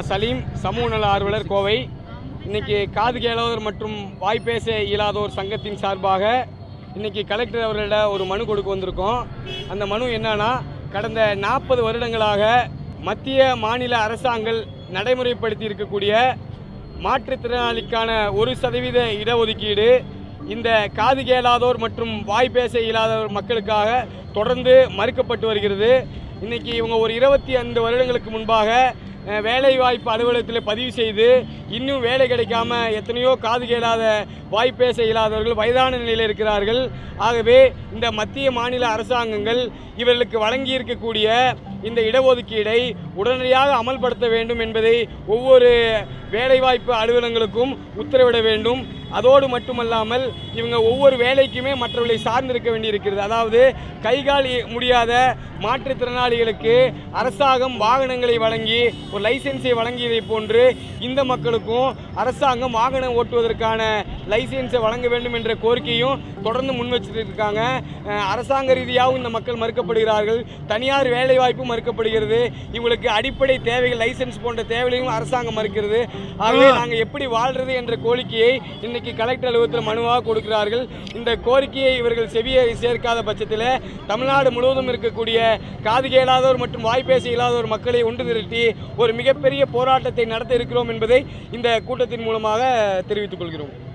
சலீம் சமூக நல ஆர்வலர் கோவை இன்னைக்கு காது கேளாதோர் மற்றும் வாய்ப்பேச இயலாதோர் சங்கத்தின் சார்பாக இன்னைக்கு கலெக்டர் அவர்களிடம் ஒரு மனு கொடுக்க வந்திருக்கோம் அந்த மனு என்னன்னா கடந்த நாற்பது வருடங்களாக மத்திய மாநில அரசாங்கள் நடைமுறைப்படுத்தி இருக்கக்கூடிய மாற்றுத்திறனாளிக்கான ஒரு சதவீத இடஒதுக்கீடு இந்த காது கேளாதோர் மற்றும் வாய் பேச இயலாதோர் மக்களுக்காக தொடர்ந்து மறுக்கப்பட்டு வருகிறது இன்னைக்கு இவங்க ஒரு இருபத்தி ஐந்து வருடங்களுக்கு முன்பாக அஹ், வேலைவாய்ப்பு அலுவலகத்தில் பதிவு செய்து இன்னும் வேலை கிடைக்காம எத்தனையோ காது கேளாத வாய் பேச இயலாதவர்கள் வயதான நிலையில் இருக்கிறார்கள் ஆகவே இந்த மத்திய மாநில அரசாங்கங்கள் இவர்களுக்கு வழங்கி இருக்கக்கூடிய இந்த இடஒதுக்கீடை உடனடியாக அமல்படுத்த வேண்டும் என்பதை ஒவ்வொரு வேலைவாய்ப்பு அலுவலகங்களுக்கும் உத்தரவிட வேண்டும் அதோடு மட்டுமல்லாமல் இவங்க ஒவ்வொரு வேலைக்குமே மற்றவர்களை சார்ந்திருக்க வேண்டியிருக்கிறது அதாவது கைகால் இ- முடியாத மாற்றுத்திறனாளிகளுக்கு அரசாங்கம் வாகனங்களை வழங்கி ஒரு லைசென்ஸை வழங்கியதை போன்று இந்த மக்களுக்கும் அரசாங்கம் வாகனம் ஓட்டுவதற்கான லைசென்ஸை வழங்க வேண்டும் என்ற கோரிக்கையும் தொடர்ந்து முன் வச்சுட்டு இருக்காங்க அஹ் அரசாங்க ரீதியாகவும் இந்த மக்கள் மறுக்கப்படுகிறார்கள் தனியார் வேலைவாய்ப்பு மறுக்கப்படுகிறது இவங்களுக்கு அடிப்படை தேவைகள் லைசென்ஸ் போன்ற தேவைகளையும் அரசாங்கம் மறுக்கிறது ஆகவே நாங்கள் எப்படி வாழ்றது என்ற கோரிக்கையை இன்னைக்கு கலெக்டர் அலுவலகத்தில் மனுவாக கொடுக்கிறார்கள் இந்த கோரிக்கையை இவர்கள் செவியை சேர்க்காத பட்சத்தில் தமிழ்நாடு முழுவதும் இருக்கக்கூடிய காது கேளாதோர் மற்றும் வாய்ப்பேச இல்லாதோர் மக்களை ஒன்று திரட்டி ஒரு மிகப்பெரிய போராட்டத்தை நடத்த இருக்கிறோம் என்பதை இந்த கூட்டத்தின் மூலமாக தெரிவித்துக் கொள்கிறோம்